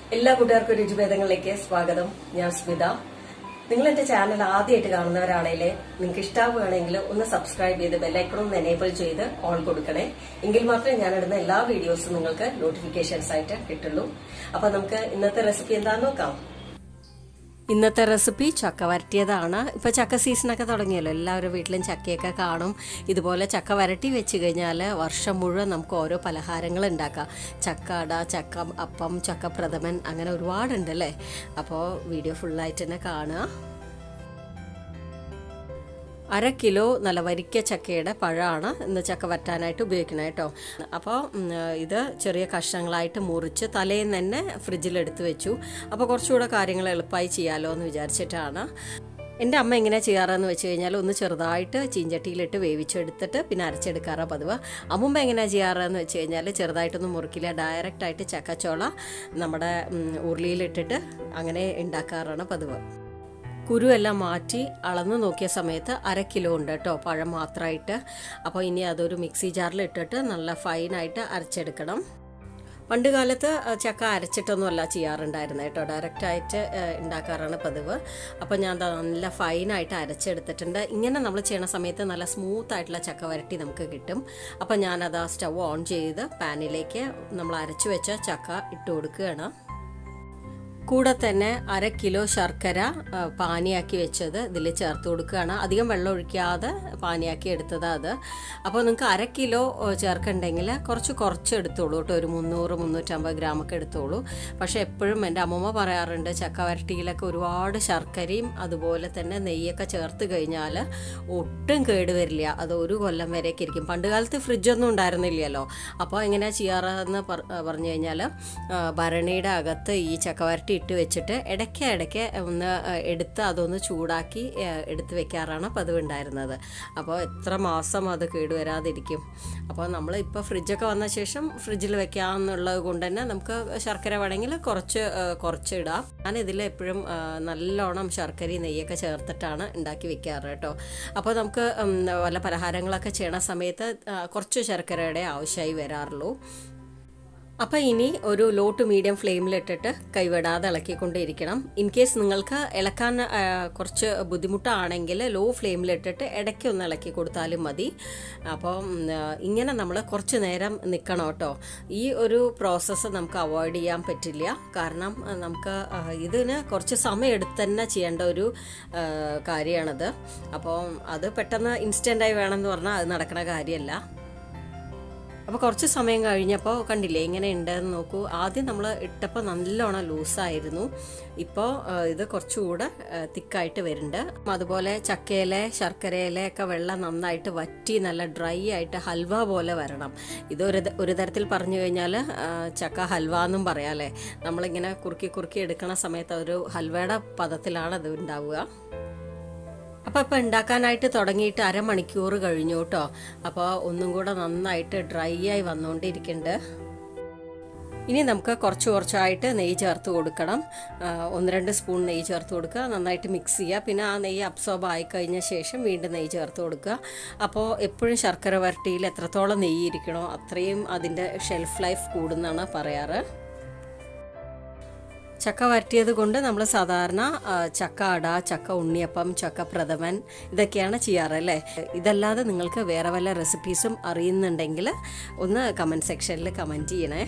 എല്ലാ കൂട്ടുകാർക്കും രുചിഭേദങ്ങളിലേക്ക് സ്വാഗതം ഞാൻ സ്മിത നിങ്ങൾ എന്റെ ചാനൽ ആദ്യമായിട്ട് കാണുന്നവരാണെങ്കിൽ നിങ്ങൾക്ക് ഇഷ്ടാവുകയാണെങ്കിൽ ഒന്ന് സബ്സ്ക്രൈബ് ചെയ്ത് ബെല്ലൈക്കൺ ഒന്ന് എനേബിൾ ചെയ്ത് ഓൾ കൊടുക്കണേ എങ്കിൽ മാത്രമേ ഞാൻ ഇടുന്ന എല്ലാ വീഡിയോസും നിങ്ങൾക്ക് നോട്ടിഫിക്കേഷൻസ് ആയിട്ട് കിട്ടുള്ളൂ അപ്പൊ നമുക്ക് ഇന്നത്തെ റെസിപ്പി എന്താന്ന് നോക്കാം ഇന്നത്തെ റെസിപ്പി ചക്ക വരട്ടിയതാണ് ഇപ്പോൾ ചക്ക സീസണൊക്കെ തുടങ്ങിയല്ലോ എല്ലാവരും വീട്ടിലും ചക്കയൊക്കെ കാണും ഇതുപോലെ ചക്ക വരട്ടി വെച്ച് കഴിഞ്ഞാൽ വർഷം മുഴുവൻ നമുക്ക് ഓരോ പലഹാരങ്ങൾ ഉണ്ടാക്കാം ചക്ക അട ചക്ക അപ്പം ചക്ക പ്രഥമൻ അങ്ങനെ ഒരുപാടുണ്ട് അല്ലേ അപ്പോൾ വീഡിയോ ഫുള്ളായിട്ട് തന്നെ കാണുക അര കിലോ നല്ല വരിക്ക ചക്കയുടെ പഴമാണ് ഇന്ന് ചക്ക വറ്റാനായിട്ട് ഉപയോഗിക്കുന്നത് കേട്ടോ അപ്പോൾ ഇത് ചെറിയ കഷ്ണങ്ങളായിട്ട് മുറിച്ച് തലേന്ന് തന്നെ ഫ്രിഡ്ജിലെടുത്ത് വെച്ചു അപ്പോൾ കുറച്ചുകൂടെ കാര്യങ്ങൾ എളുപ്പമായി ചെയ്യാമല്ലോ എന്ന് വിചാരിച്ചിട്ടാണ് എൻ്റെ അമ്മ എങ്ങനെ ചെയ്യാറെന്ന് വെച്ച് കഴിഞ്ഞാൽ ഒന്ന് ചെറുതായിട്ട് ചീഞ്ചട്ടിയിലിട്ട് വേവിച്ചെടുത്തിട്ട് പിന്നെ അരച്ചെടുക്കാറാണ് പതിവ് അമ്മുമ്മ എങ്ങനെയാണ് ചെയ്യാറെന്ന് വെച്ച് കഴിഞ്ഞാൽ ചെറുതായിട്ടൊന്നും മുറിക്കില്ല ഡയറക്റ്റായിട്ട് ചക്കച്ചോള നമ്മുടെ ഉരുളിയിലിട്ടിട്ട് അങ്ങനെ ഉണ്ടാക്കാറാണ് പതിവ് കുരുവെല്ലാം മാറ്റി അളന്ന് നോക്കിയ സമയത്ത് അര കിലോ ഉണ്ട് കേട്ടോ പഴം മാത്രമായിട്ട് അപ്പോൾ ഇനി അതൊരു മിക്സി ജാറിൽ ഇട്ടിട്ട് നല്ല ഫൈനായിട്ട് അരച്ചെടുക്കണം പണ്ട് കാലത്ത് ചക്ക അരച്ചിട്ടൊന്നുമല്ല ചെയ്യാറുണ്ടായിരുന്നത് കേട്ടോ ഡയറക്റ്റായിട്ട് ഉണ്ടാക്കാറാണ് പതിവ് അപ്പോൾ ഞാൻ നല്ല ഫൈനായിട്ട് അരച്ചെടുത്തിട്ടുണ്ട് ഇങ്ങനെ നമ്മൾ ചെയ്യണ സമയത്ത് നല്ല സ്മൂത്ത് ആയിട്ടുള്ള ചക്ക വരട്ടി നമുക്ക് കിട്ടും അപ്പോൾ ഞാനത് ആ സ്റ്റവ് ഓൺ ചെയ്ത് പാനിലേക്ക് നമ്മൾ അരച്ചു വെച്ച ചക്ക ഇട്ട് കൊടുക്കുകയാണ് കൂടെ തന്നെ അര കിലോ ശർക്കര പാനിയാക്കി വെച്ചത് ഇതിൽ ചേർത്ത് കൊടുക്കുകയാണ് അധികം വെള്ളം ഒഴിക്കാതെ പാനിയാക്കി എടുത്തത് അത് അപ്പോൾ നിങ്ങൾക്ക് അര കിലോ ചേർക്കണ്ടെങ്കിൽ കുറച്ച് കുറച്ച് എടുത്തോളൂ കേട്ടോ ഒരു മുന്നൂറ് മുന്നൂറ്റമ്പത് ഗ്രാമൊക്കെ എടുത്തോളൂ പക്ഷേ എപ്പോഴും എൻ്റെ അമ്മമ്മ പറയാറുണ്ട് ചക്ക വരട്ടിയിലൊക്കെ ഒരുപാട് ശർക്കരയും അതുപോലെ തന്നെ നെയ്യൊക്കെ ചേർത്ത് കഴിഞ്ഞാൽ ഒട്ടും കേടുവരില്ല അത് ഒരു കൊല്ലം വരെയൊക്കെ ഇരിക്കും പണ്ട് കാലത്ത് ഫ്രിഡ്ജൊന്നും ഉണ്ടായിരുന്നില്ലല്ലോ അപ്പോൾ എങ്ങനെയാണ് ചെയ്യാറെന്ന് പറഞ്ഞു കഴിഞ്ഞാൽ ഭരണിയുടെ അകത്ത് ഈ ചക്കവരട്ടി ഇട്ട് വെച്ചിട്ട് ഇടയ്ക്ക് ഇടയ്ക്ക് ഒന്ന് എടുത്ത് അതൊന്ന് ചൂടാക്കി എടുത്ത് വെക്കാറാണ് പതിവ് ഉണ്ടായിരുന്നത് അപ്പോൾ എത്ര മാസം അത് കേടുവരാതിരിക്കും അപ്പോൾ നമ്മൾ ഇപ്പോൾ ഫ്രിഡ്ജൊക്കെ വന്ന ശേഷം ഫ്രിഡ്ജിൽ വെക്കാമെന്നുള്ളത് കൊണ്ട് തന്നെ നമുക്ക് ശർക്കര വേണമെങ്കിൽ കുറച്ച് കുറച്ച് ഇടാം ഞാൻ ഇതിൽ എപ്പോഴും നല്ലോണം ശർക്കരയും നെയ്യൊക്കെ ചേർത്തിട്ടാണ് ഉണ്ടാക്കി വെക്കാറ് കേട്ടോ അപ്പോൾ നമുക്ക് വല്ല പലഹാരങ്ങളൊക്കെ ചെയ്യണ സമയത്ത് കുറച്ച് ശർക്കരയുടെ ആവശ്യമായി വരാറുള്ളൂ അപ്പോൾ ഇനി ഒരു ലോ ടു മീഡിയം ഫ്ലെയിമിലിട്ടിട്ട് കൈവിടാതെ ഇളക്കിക്കൊണ്ടേയിരിക്കണം ഇൻ കേസ് നിങ്ങൾക്ക് ഇളക്കാൻ കുറച്ച് ബുദ്ധിമുട്ടാണെങ്കിൽ ലോ ഫ്ലെയിമിലിട്ടിട്ട് ഇടയ്ക്ക് ഒന്ന് ഇളക്കി കൊടുത്താലും മതി അപ്പോൾ ഇങ്ങനെ നമ്മൾ കുറച്ച് നേരം നിൽക്കണം കേട്ടോ ഈ ഒരു പ്രോസസ്സ് നമുക്ക് അവോയ്ഡ് ചെയ്യാൻ പറ്റില്ല കാരണം നമുക്ക് ഇതിന് കുറച്ച് സമയം എടുത്ത് തന്നെ ചെയ്യേണ്ട ഒരു കാര്യമാണത് അപ്പോൾ അത് പെട്ടെന്ന് ഇൻസ്റ്റൻ്റായി വേണമെന്ന് പറഞ്ഞാൽ അത് നടക്കുന്ന കാര്യമല്ല അപ്പോൾ കുറച്ച് സമയം കഴിഞ്ഞപ്പോൾ കണ്ടില്ലേ ഇങ്ങനെ ഉണ്ടെന്ന് നോക്കൂ ആദ്യം നമ്മൾ ഇട്ടപ്പോൾ നല്ലോണം ലൂസായിരുന്നു ഇപ്പോൾ ഇത് കുറച്ചുകൂടെ തിക്കായിട്ട് വരുന്നുണ്ട് അതുപോലെ ചക്കയിലെ ശർക്കരയിലെ ഒക്കെ വെള്ളം നന്നായിട്ട് വറ്റി നല്ല ഡ്രൈ ആയിട്ട് ഹൽവ പോലെ വരണം ഇത് ഒരു ഒരു തരത്തിൽ പറഞ്ഞു കഴിഞ്ഞാൽ ചക്ക ഹൽവ എന്നും പറയാം അല്ലേ നമ്മളിങ്ങനെ കുറുക്കി കുറുക്കി എടുക്കണ സമയത്ത് ഒരു ഹൽവയുടെ പദത്തിലാണ് അത് ഉണ്ടാവുക അപ്പോൾ ഇപ്പോൾ ഉണ്ടാക്കാനായിട്ട് തുടങ്ങിയിട്ട് അരമണിക്കൂർ കഴിഞ്ഞു കേട്ടോ അപ്പോൾ ഒന്നും കൂടെ നന്നായിട്ട് ഡ്രൈ ആയി വന്നുകൊണ്ടിരിക്കുന്നുണ്ട് ഇനി നമുക്ക് കുറച്ച് കുറച്ചായിട്ട് നെയ്യ് ചേർത്ത് കൊടുക്കണം ഒന്ന് രണ്ട് സ്പൂൺ നെയ്യ് ചേർത്ത് കൊടുക്കുക നന്നായിട്ട് മിക്സ് ചെയ്യുക പിന്നെ ആ നെയ്യ് അബ്സോർബ് ആയി കഴിഞ്ഞ ശേഷം വീണ്ടും നെയ്യ് ചേർത്ത് കൊടുക്കുക അപ്പോൾ എപ്പോഴും ശർക്കര വരട്ടിയിൽ എത്രത്തോളം നെയ്യ് ഇരിക്കണോ അത്രയും അതിൻ്റെ ഷെൽഫ് ലൈഫ് കൂടുന്നാണ് പറയാറ് ചക്ക വരട്ടിയത് കൊണ്ട് നമ്മൾ സാധാരണ ചക്ക അട ചക്ക ഉണ്ണിയപ്പം ചക്ക പ്രഥമൻ ഇതൊക്കെയാണ് ചെയ്യാറ് അല്ലേ ഇതല്ലാതെ നിങ്ങൾക്ക് വേറെ വല്ല റെസിപ്പീസും അറിയുന്നുണ്ടെങ്കിൽ ഒന്ന് കമൻറ്റ് സെക്ഷനിൽ കമൻറ്റ് ചെയ്യണേ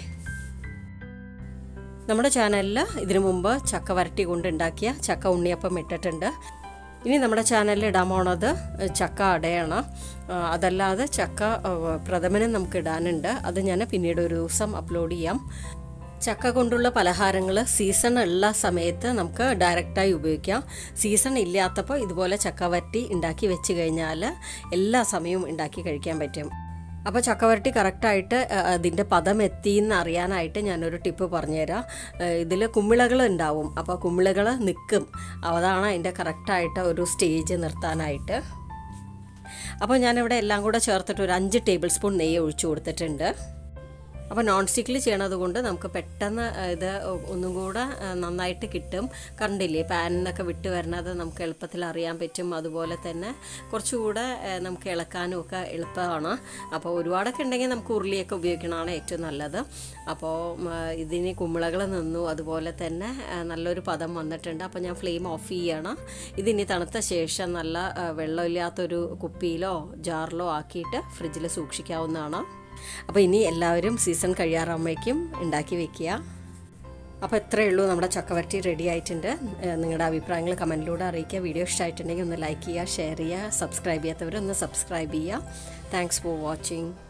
നമ്മുടെ ചാനലിൽ ഇതിനു മുമ്പ് ചക്ക വരട്ടി കൊണ്ട് ഉണ്ടാക്കിയ ചക്ക ഉണ്ണിയപ്പം ഇട്ടിട്ടുണ്ട് ഇനി നമ്മുടെ ചാനലിൽ ഇടാൻ പോണത് ചക്ക അടയാണ് അതല്ലാതെ ചക്ക പ്രഥമനും നമുക്ക് ഇടാനുണ്ട് അത് ഞാൻ പിന്നീട് ഒരു ദിവസം അപ്ലോഡ് ചെയ്യാം ചക്ക കൊണ്ടുള്ള പലഹാരങ്ങൾ സീസൺ ഉള്ള സമയത്ത് നമുക്ക് ഡയറക്റ്റായി ഉപയോഗിക്കാം സീസൺ ഇല്ലാത്തപ്പോൾ ഇതുപോലെ ചക്ക വരട്ടി ഉണ്ടാക്കി വെച്ച് കഴിഞ്ഞാൽ എല്ലാ സമയവും ഉണ്ടാക്കി കഴിക്കാൻ പറ്റും അപ്പോൾ ചക്കവരട്ടി കറക്റ്റായിട്ട് അതിൻ്റെ പദം എത്തിയെന്ന് അറിയാനായിട്ട് ഞാനൊരു ടിപ്പ് പറഞ്ഞുതരാം ഇതിൽ കുമ്മിളകൾ ഉണ്ടാവും അപ്പോൾ കുമ്മിളകൾ നിൽക്കും അതാണ് അതിൻ്റെ കറക്റ്റായിട്ട് ഒരു സ്റ്റേജ് നിർത്താനായിട്ട് അപ്പോൾ ഞാനിവിടെ എല്ലാം കൂടെ ചേർത്തിട്ട് ഒരു അഞ്ച് ടേബിൾ സ്പൂൺ നെയ്യ് ഒഴിച്ചു കൊടുത്തിട്ടുണ്ട് അപ്പോൾ നോൺ സ്റ്റിക്കിൽ ചെയ്യണത് കൊണ്ട് നമുക്ക് പെട്ടെന്ന് ഇത് ഒന്നും കൂടെ നന്നായിട്ട് കിട്ടും കണ്ടില്ലേ പാനിൽ നിന്നൊക്കെ വിട്ട് വരുന്നത് നമുക്ക് എളുപ്പത്തിൽ അറിയാൻ പറ്റും അതുപോലെ തന്നെ കുറച്ചുകൂടെ നമുക്ക് ഇളക്കാനും ഒക്കെ എളുപ്പമാണ് അപ്പോൾ ഒരുപാടൊക്കെ ഉണ്ടെങ്കിൽ നമുക്ക് ഉരുളിയൊക്കെ ഉപയോഗിക്കണതാണ് ഏറ്റവും നല്ലത് അപ്പോൾ ഇതിന് കുമ്പിളകൾ നിന്നു അതുപോലെ തന്നെ നല്ലൊരു പദം വന്നിട്ടുണ്ട് അപ്പോൾ ഞാൻ ഫ്ലെയിം ഓഫ് ചെയ്യണം ഇതിനി തണുത്ത ശേഷം നല്ല വെള്ളമില്ലാത്തൊരു കുപ്പിയിലോ ജാറിലോ ആക്കിയിട്ട് ഫ്രിഡ്ജിൽ സൂക്ഷിക്കാവുന്നതാണ് അപ്പോൾ ഇനി എല്ലാവരും സീസൺ കഴിയാറാകുമ്പോഴേക്കും ഉണ്ടാക്കി വെക്കുക അപ്പോൾ ഇത്രയേ ഉള്ളൂ നമ്മുടെ ചക്കവരട്ടി റെഡി ആയിട്ടുണ്ട് നിങ്ങളുടെ അഭിപ്രായങ്ങൾ കമൻറ്റിലൂടെ അറിയിക്കുക വീഡിയോ ഇഷ്ടമായിട്ടുണ്ടെങ്കിൽ ഒന്ന് ലൈക്ക് ചെയ്യുക ഷെയർ ചെയ്യുക സബ്സ്ക്രൈബ് ചെയ്യാത്തവർ ഒന്ന് സബ്സ്ക്രൈബ് ചെയ്യുക താങ്ക്സ് ഫോർ വാച്ചിങ്